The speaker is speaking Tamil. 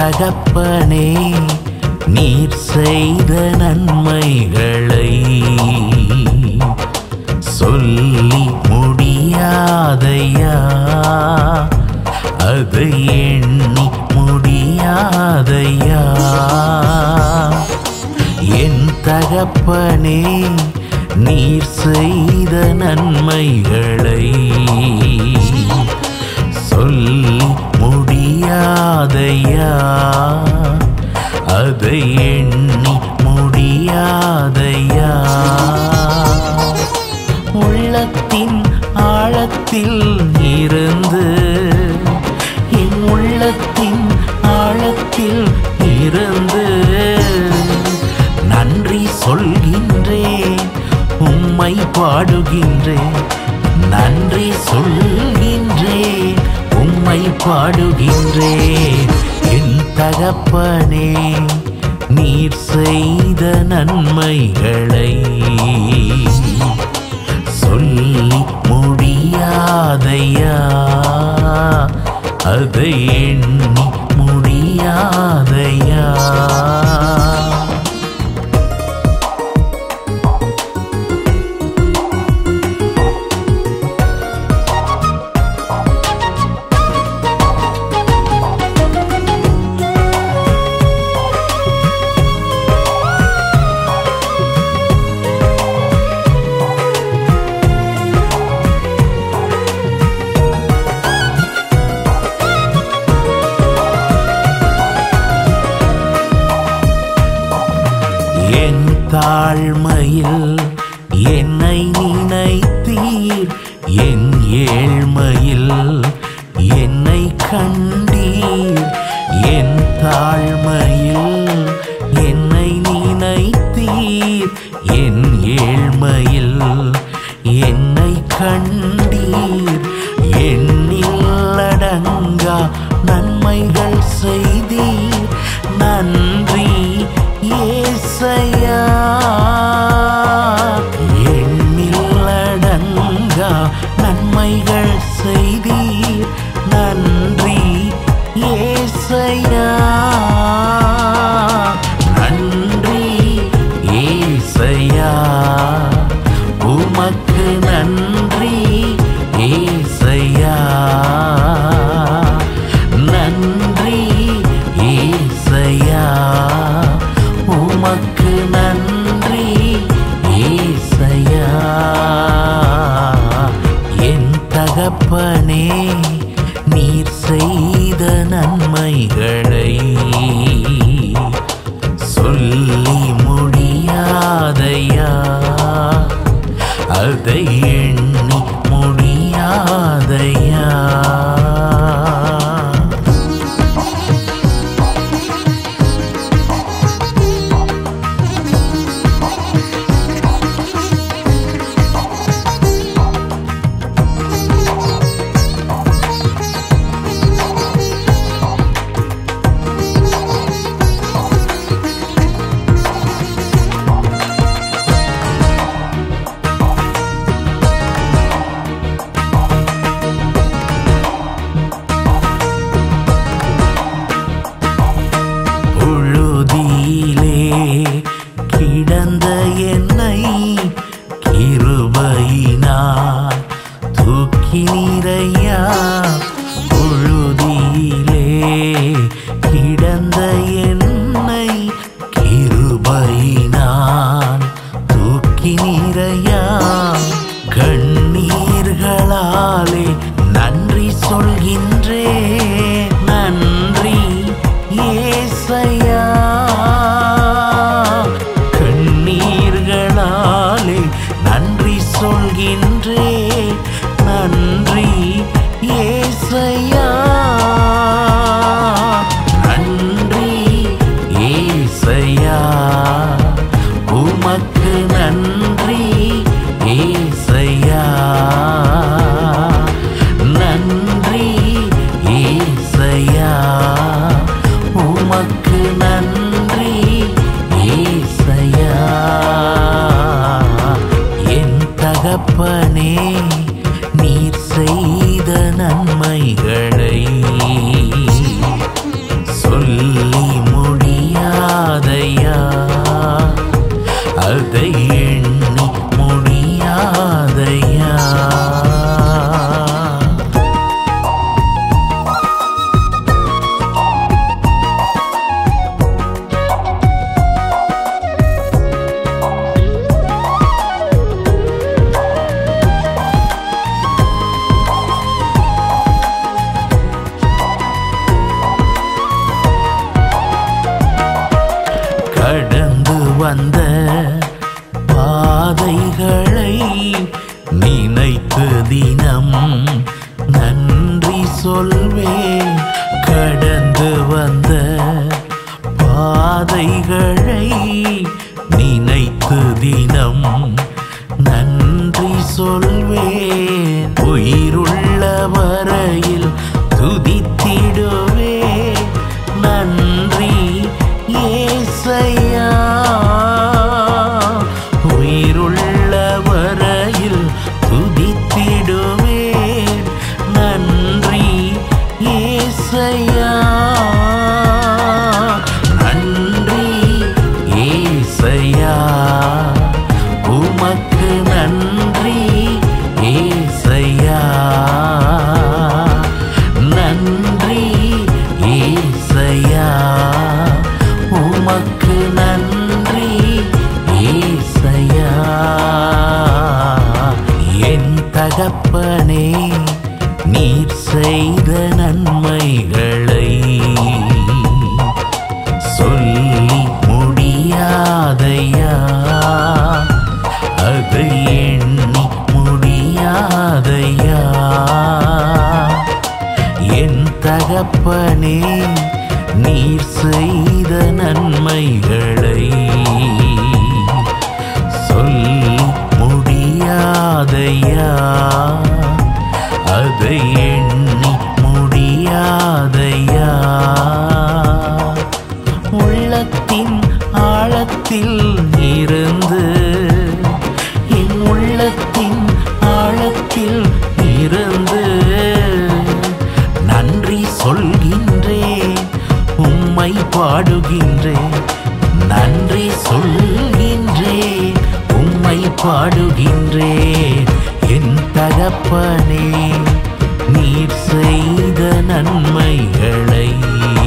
தகப்பனே நீர் செய்த நன்மைகளை சொல்லி முடியாதையா அதை எண்ணி முடியாதையா என் தகப்பனே நீர் செய்த நன்மைகளை சொல்லி முடியாதையா அதை எண்ணி முடியாதையா உள்ளத்தின் ஆழத்தில் இருந்து என் உள்ளத்தின் ஆழத்தில் இருந்து நன்றி சொல்கின்றேன் உம்மை பாடுகின்றேன் நன்றி சொல்கின்றேன் உம்மை பாடுகின்றேன் என் தகப்பனே நீர் செய்த நன்மைகளை சொல்லி முடியாதையா அதை எண்ணி முடியாதையா என் தாழ்மையில் என்னை நினைத்தீர் என் ஏழ்மையில் என்னை கண்டீர் என் தாழ்மையில் என்னை நினைத்தீர் என் ஏழ்மையில் என்னை கண்டீர் எண்ணில் அடங்கா நன்மைகள் செய்தீர் நன்றி ஏசையா எண்ணில் அடங்கா நன்மைகள் செய்தீர் நன்றி ஏசையா நன்றி ஏசையா உமக்கு நன்றி ஏசையா நன்றி ஏசையா உமக்கு நன்றி ஏசையா என் தகப்பனே நீர் செய்த நன்மைகளை சொல்லி முடியாதையா அதை எண்ணி முடியாதையா புழுதியிலே கிடந்த என்னை கிருபையினால் தூக்கி நீரையா புழுதியிலே கிடந்த என்னை கிருபையினால் தூக்கி நீரையா கண்ணீர்களாலே நன்றி சொல்கின்றேன் நன்றி ஏசையா கண்ணீர்களாலே நன்றி சொல்கின்றேன் நன்றி ஏசையா நன்றி ஏசையா உமக்கு நன்றி ஏசையா நன்றி ஏசையா உமக்கு நன்றி ஏசையா என் தகப்பனே நீர் செய்த நன்மைகளை வந்த பாதைகளை நினைத்து தினம் நன்றி சொல்வேன் கடந்து வந்த பாதைகளை நினைத்து தினம் நன்றி சொல்வேன் உயிருள்ள வரையில் துதித்திடுவே நன்றி ஏசையா உயிருள்ள வரையில் துதித்திடுவேன் நன்றி ஏசையா நன்றி ஏசையா உமக்கு நன்றி ஏசையா நன்றி ஏசையா உமக்கு நன்றி ஏசையா என் தகப்பனே நீர் செய்த நன்மைகளை சொல்லி முடியாதையா அதை எண்ணி முடியாதையா என் தகப்பனே நீர் செய்த நன்மைகளை சொல்லி முடியாதையா அதை எண்ணி முடியாதையா உள்ளத்தின் ஆழத்தில் இருந்து என் உள்ளத்தின் ஆழத்தில் இருந்து நன்றி சொல்கின்றேன் உம்மை பாடுகின்றேன் நன்றி சொல்கின்றேன் உம்மை பாடுகின்றேன் என் தகப்பனே நீர் செய்த நன்மைகளை